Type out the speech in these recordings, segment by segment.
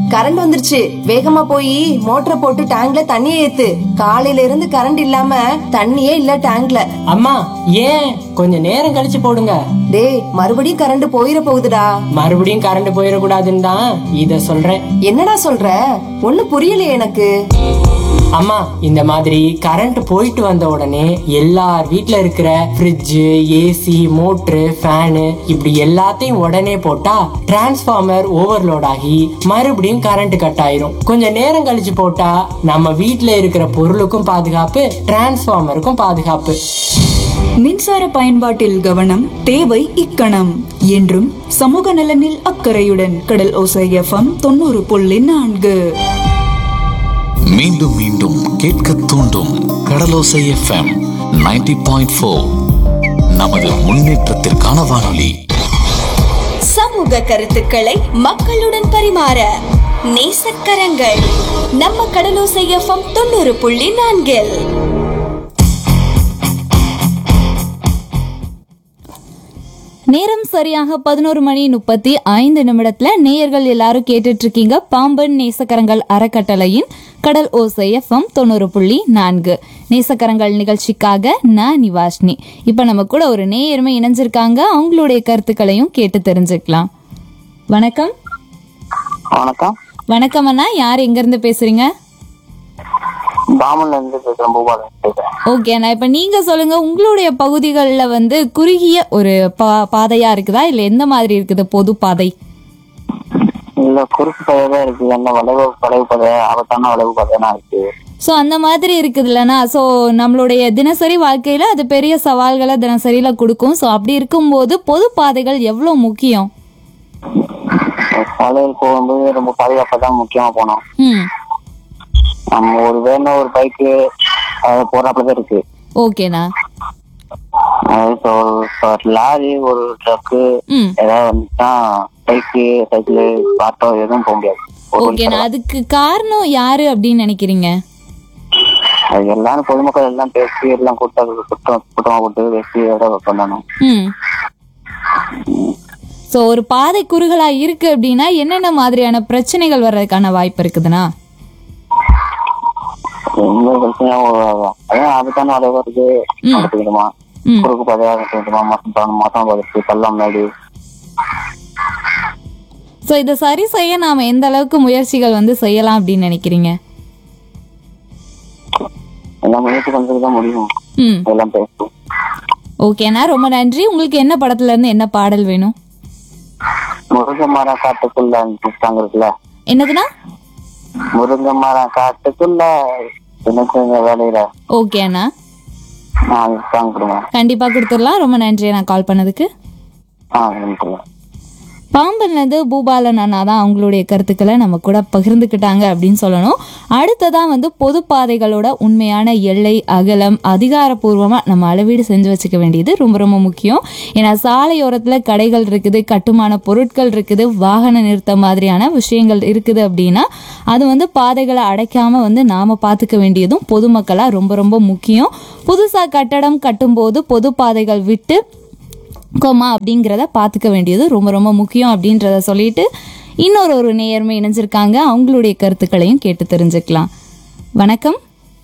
Current வந்துருச்சு வேகமா போய் மோட்டரை போட்டு டேங்க்ல தண்ணியை ஏத்து காலையில இருந்து கரண்ட் இல்லாம தண்ணியே இல்ல டேங்க்ல அம்மா ஏன் கொஞ்சம் நேரம் கழிச்சு போடுங்க டேய் மறுபடியும் கரண்ட் போயிட போகுதுடா மறுபடியும் கரண்ட் போயிடக்கூடாதுன்னு தான் இத சொல்றேன் என்னடா சொல்ற ஒண்ணு புரியலையே எனக்கு அம்மா இந்த மாதிரி கரண்ட் போயிட்டு வந்த உடனே எல்லார் வீட்ல இருக்கிற ஃப்ரிட்ஜ் ஏசி மோட்ரு ஃபேனு இப்படி எல்லாத்தையும் உடனே போட்டா டிரான்ஸ்ஃபார்மர் ஓவர்லோட் ஆகி மறுபடியும் கரண்ட் கட் ஆயிரும் கொஞ்சம் நேரம் கழிச்சு போட்டா நம்ம வீட்ல இருக்கிற பொருளுக்கும் பாதுகாப்பு டிரான்ஸ்ஃபார்மருக்கும் பாதுகாப்பு மின்சார பயன்பாட்டில் கவனம் தேவை இக்கணம் என்றும் சமூக நலனில் அக்கறையுடன் கடல் ஓசை எஃப்எம் தொண்ணூறு புள்ளி நான்கு மீண்டும் மீண்டும் கேட்க தூண்டும் கடலோசை எஃப்எம் 90.4 பாயிண்ட் நமது முன்னேற்றத்திற்கான வானொலி சமூக கருத்துக்களை மக்களுடன் பரிமாற நேசக்கரங்கள் நம்ம கடலோசை எஃப்எம் தொண்ணூறு புள்ளி நான்கில் நேரம் சரியாக பதினோரு மணி முப்பத்தி ஐந்து நிமிடத்துல நேயர்கள் எல்லாரும் கேட்டுட்டு இருக்கீங்க பாம்பன் நேசக்கரங்கள் அறக்கட்டளையின் கடல் ஓசை எஃப்எம் தொண்ணூறு புள்ளி நான்கு நேசக்கரங்கள் நிகழ்ச்சிக்காக நான் நிவாஷினி இப்ப நம்ம கூட ஒரு நேயருமே இணைஞ்சிருக்காங்க அவங்களுடைய கருத்துக்களையும் கேட்டு தெரிஞ்சுக்கலாம் வணக்கம் வணக்கம் வணக்கம் அண்ணா யார் எங்க இருந்து பேசுறீங்க பாமன்ல இருந்து பேசுறேன் பூபாலன் பேசுறேன் ஓகே அண்ணா இப்ப நீங்க சொல்லுங்க உங்களுடைய பகுதிகளில் வந்து குறுகிய ஒரு பா பாதையா இருக்குதா இல்ல எந்த மாதிரி இருக்குது பொது பாதை இல்ல குறுக்கு பதையா இருக்கு என்ன வளைவு வளைவு பதை ஆபத்தான வளைவு பதையெல்லாம் இருக்கு ஸோ அந்த மாதிரி இருக்குது இல்லைனா ஸோ நம்மளுடைய தினசரி வாழ்க்கையில் அது பெரிய சவால்களை தினசரியில் கொடுக்கும் ஸோ அப்படி இருக்கும்போது பொது பாதைகள் எவ்வளோ முக்கியம் சாலையில் போகும்போது ரொம்ப பாதுகாப்பா தான் முக்கியமா போனோம் ம் நம்ம ஒரு வேணும் ஒரு பைக்கு போறாப்புல தான் இருக்கு ஓகேண்ணா அதாவது இப்போ இப்போ லாரி ஒரு ட்ரக்கு ம் ஏதாவது வந்துச்சுன்னா பைக்கு சைக்கிள் ஆட்டோ எதுவும் போக முடியாது ஒரு ஓகேண்ணா அதுக்கு காரணம் யாரு அப்படின்னு நினைக்கிறீங்க அது எல்லாரும் பொதுமக்கள் எல்லாம் பேசி எல்லாம் கூட்டம் கூட்டம் கூட்டமா கூட்டு பேசி எதாவது பண்ணணும் ம் ஸோ ஒரு பாதை குறுகலா இருக்கு அப்படின்னா என்னென்ன மாதிரியான பிரச்சனைகள் வர்றதுக்கான வாய்ப்பு இருக்குதுண்ணா எந்த பிரச்சனையும் அதான் ஆபத்தான வளைவு இருக்கு நடத்திக்கிடுமா ம் குறுக்கு பதையா நடத்திக்கிடுமா மொத்தம் மொத்தம் பதிச்சு பள்ளம் மேடு ஸோ இதை சரி செய்ய நாம் எந்த அளவுக்கு முயற்சிகள் வந்து செய்யலாம் அப்படின்னு நினைக்கிறீங்க எல்லாம் முயற்சி பண்றதுக்கு தான் முடியும் ம் எல்லாம் பேசும் ஓகேண்ணா ரொம்ப நன்றி உங்களுக்கு என்ன படத்துல இருந்து என்ன பாடல் வேணும் முருங்கை மரம் காட்டுக்குள்ள புஸ்தாங்க இருக்குல்ல என்னதுண்ணா முருங்கை மரம் காட்டுக்குள்ள எனக்கு இந்த வேலையில ஓகே அண்ணா நான் சாங் கொடுங்க கண்டிப்பாக கொடுத்துடலாம் ரொம்ப நன்றி நான் கால் பண்ணதுக்கு ஆ நன்றி பாம்பன்லேருந்து பூபாலன் அண்ணா தான் அவங்களுடைய கருத்துக்களை நம்ம கூட பகிர்ந்துக்கிட்டாங்க அப்படின்னு சொல்லணும் அடுத்ததான் வந்து பொது பாதைகளோட உண்மையான எல்லை அகலம் அதிகாரப்பூர்வமாக நம்ம அளவீடு செஞ்சு வச்சுக்க வேண்டியது ரொம்ப ரொம்ப முக்கியம் ஏன்னா சாலையோரத்தில் கடைகள் இருக்குது கட்டுமான பொருட்கள் இருக்குது வாகன நிறுத்தம் மாதிரியான விஷயங்கள் இருக்குது அப்படின்னா அது வந்து பாதைகளை அடைக்காம வந்து நாம பார்த்துக்க வேண்டியதும் பொதுமக்களாக ரொம்ப ரொம்ப முக்கியம் புதுசாக கட்டடம் கட்டும்போது பொது பாதைகள் விட்டு கோமா அப்படிங்கிறத பார்த்துக்க வேண்டியது ரொம்ப ரொம்ப முக்கியம் அப்படின்றத சொல்லிட்டு இன்னொரு ஒரு நேயர்மை இணைஞ்சிருக்காங்க அவங்களுடைய கருத்துக்களையும் கேட்டு தெரிஞ்சுக்கலாம் வணக்கம்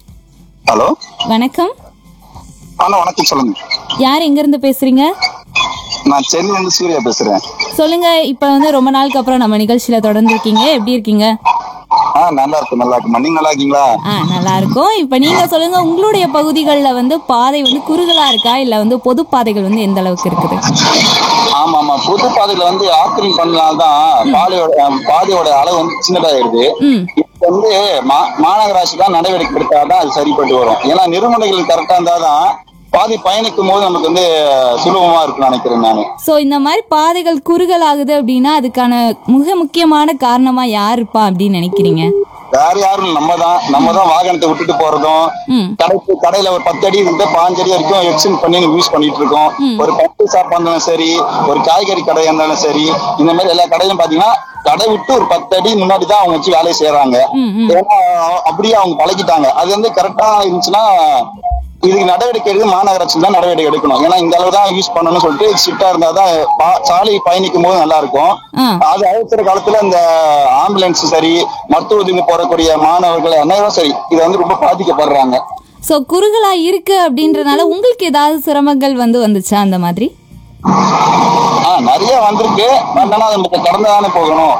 ஹலோ வணக்கம் ஹலோ வணக்கம் சொல்லுங்க யார் எங்கேருந்து பேசுறீங்க நான் சென்னையில இருந்து சூர்யா பேசுறேன் சொல்லுங்க இப்போ வந்து ரொம்ப நாளுக்கு அப்புறம் நம்ம நிகழ்ச்சியில தொடர்ந்து இருக்கீங்க எப்படி இருக்கீங்க ஆ நல்லா இருக்கு நல்லா இருக்குமா நீங்க நல்லா இருக்கீங்களா ஆ நல்லா இருக்கும் இப்போ நீங்க சொல்லுங்க உங்களுடைய பகுதிகளில் வந்து பாதை வந்து குறுகலா இருக்கா இல்லை வந்து பொது பாதைகள் வந்து எந்த அளவுக்கு இருக்குது ஆமா ஆமா பொது பாதையில வந்து ஆக்கிரமிப்பு பண்ணால்தான் பாதையோட அஹ், பாதையோட அளவு வந்து சின்னதாயிருது ம் இப்ப வந்து மா- மாநகராட்சி தான் நடவடிக்கை எடுத்தாதான் அது சரிப்பட்டு வரும் ஏன்னா நிறுவனங்கள் கரெக்டா இருந்தாதான் பாதை பயணிக்கும் போது நமக்கு வந்து சுலபமா இருக்கும்னு நினைக்கிறேன் நானு ஸோ இந்த மாதிரி பாதைகள் குறுகல் ஆகுது அப்படின்னா அதுக்கான மிக முக்கியமான காரணமா யார் இருப்பா அப்படின்னு நினைக்கிறீங்க வேற யாரும் இல்ல, நம்ம தான் நம்ம தான் வாகனத்தை விட்டுட்டு போறதும் ம் கடைக்கு கடையில ஒரு பத்து அடி இருந்து பாஞ்சு அடி வரைக்கும் எக்ஸ்டெண்ட் பண்ணி யூஸ் பண்ணிட்டு இருக்கோம் ஒரு பட்டு ஷாப் இருந்தாலும் சரி ஒரு காய்கறி கடை இருந்தாலும் சரி இந்த மாதிரி எல்லா கடையிலும் பாத்தீங்கன்னா கடை விட்டு ஒரு பத்து அடி முன்னாடி தான் அவங்க வச்சு வேலையை செய்யறாங்க ம், ம். ஏன்னா அப்படியே அவங்க பழகிட்டாங்க அது வந்து கரெக்டா இருந்துச்சுன்னா இதுக்கு நடவடிக்கை எடுக்க மாநகராட்சி தான் நடவடிக்கை எடுக்கணும் ஏன்னா இந்த அளவு தான் யூஸ் பண்ணணும்னு சொல்லிட்டு ஸ்ட்ரிக்டா இருந்தா தான் பா- சாலை பயணிக்கும் போது நல்லா இருக்கும் ஆ. அது அவசர காலத்துல இந்த ஆம்புலன்ஸ் சரி மருத்துவ உதவி போறக்கூடிய மாணவர்கள் அனைவரும் சரி இதை வந்து ரொம்ப பாதிக்கப்படுறாங்க ஸோ குறுகலா இருக்கு அப்படின்றனால உங்களுக்கு ஏதாவது சிரமங்கள் வந்து வந்துச்சா அந்த மாதிரி ஆஹ் நிறைய வந்திருக்கு பட் ஆனா அது நமக்கு கடந்து தானே போகணும்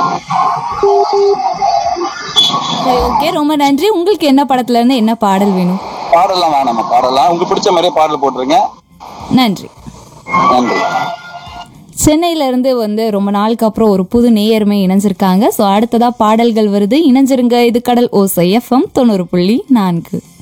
சரி ஓகே ரொம்ப நன்றி உங்களுக்கு என்ன படத்துல இருந்து என்ன பாடல் வேணும் பாடலாம் வேணாம் பாடலாம் உங்களுக்கு பிடிச்ச மாதிரியே பாடல் போட்டுருங்க நன்றி நன்றி சென்னையில இருந்து வந்து ரொம்ப நாளுக்கு அப்புறம் ஒரு புது நேயருமே இணைஞ்சிருக்காங்க ஸோ அடுத்ததா பாடல்கள் வருது இணைஞ்சிருங்க இது கடல் ஓசை எஃப்எம் தொண்ணூறு புள்ளி நான்கு